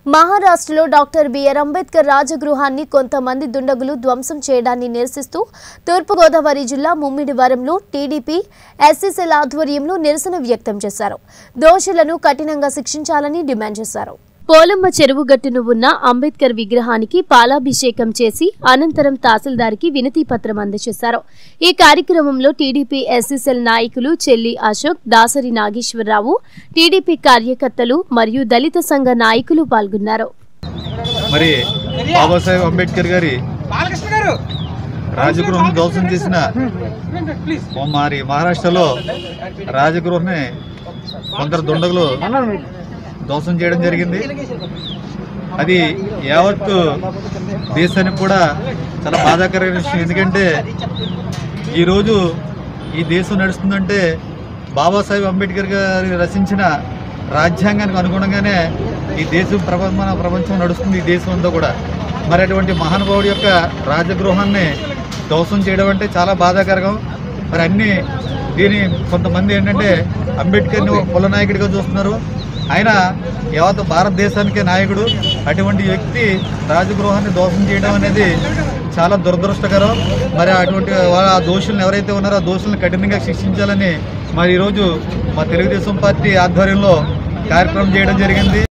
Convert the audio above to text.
మహారాష్ట్రలో doctor BR Ambedkar రాజగృహాన్ని కొంతమంది దుండగులు ధ్వంసం చేయడాన్ని నిరసిస్తూ తూర్పుగోదావరి జిల్లా ముమ్మిడివరంలో టీడీపీ ఎస్సీసీల ఆధ్వర్యంలో నిరసన వ్యక్తం చేశారు దోషులను కఠినంగా శిక్షించాలని డిమాండ్ చేశారు పోలమ్మ చెరువు గట్టును ఉన్న అంబేద్కర్ విగ్రహానికి పాలాభిషేకం చేసి అనంతరం తహసీల్దార్కి వినతి పత్రం అందజేశారు ఈ కార్యక్రమంలో టీడీపీ ఎస్సీసెల్ నాయకులు చెల్లి అశోక్ దాసరి నాగేశ్వరరావు టీడీపీ కార్యకర్తలు మరియు దళిత సంఘ నాయకులు పాల్గొన్నారు మరి బాబాసాహెబ్ అంబేద్కర్ గారి బాలకృష్ణ గారు రాజగృహం ధ్వంసం చేసిన ప్లీజ్ మరి మహారాష్ట్రలో రాజగృహాన్ని కొందరు దుండగులు ధ్వంసం చేయడం జరిగింది అది యావత్తు దేశానికి కూడా చాలా బాధాకరమైన విషయం ఎందుకంటే ఈరోజు ఈ దేశం నడుస్తుందంటే బాబాసాహెబ్ అంబేద్కర్ గారు రచించిన రాజ్యాంగానికి అనుగుణంగానే ఈ దేశం ప్రపంచ ప్రపంచం నడుస్తుంది ఈ దేశం అంతా కూడా మరి అటువంటి మహానుభావుడి యొక్క రాజగృహాన్ని ధ్వంసం చేయడం అంటే చాలా బాధాకరం మరి అన్ని దీని కొంతమంది ఏంటంటే అంబేద్కర్ని ఒక కుల నాయకుడిగా చూస్తున్నారు ఆయన యావత్ భారతదేశానికే నాయకుడు అటువంటి వ్యక్తి రాజగృహాన్ని దోషం చేయడం అనేది చాలా దురదృష్టకరం మరి అటువంటి వాళ్ళ ఆ దోషులను ఎవరైతే ఉన్నారో ఆ దోషులను కఠినంగా శిక్షించాలని మరి ఈరోజు మా తెలుగుదేశం పార్టీ ఆధ్వర్యంలో కార్యక్రమం చేయడం జరిగింది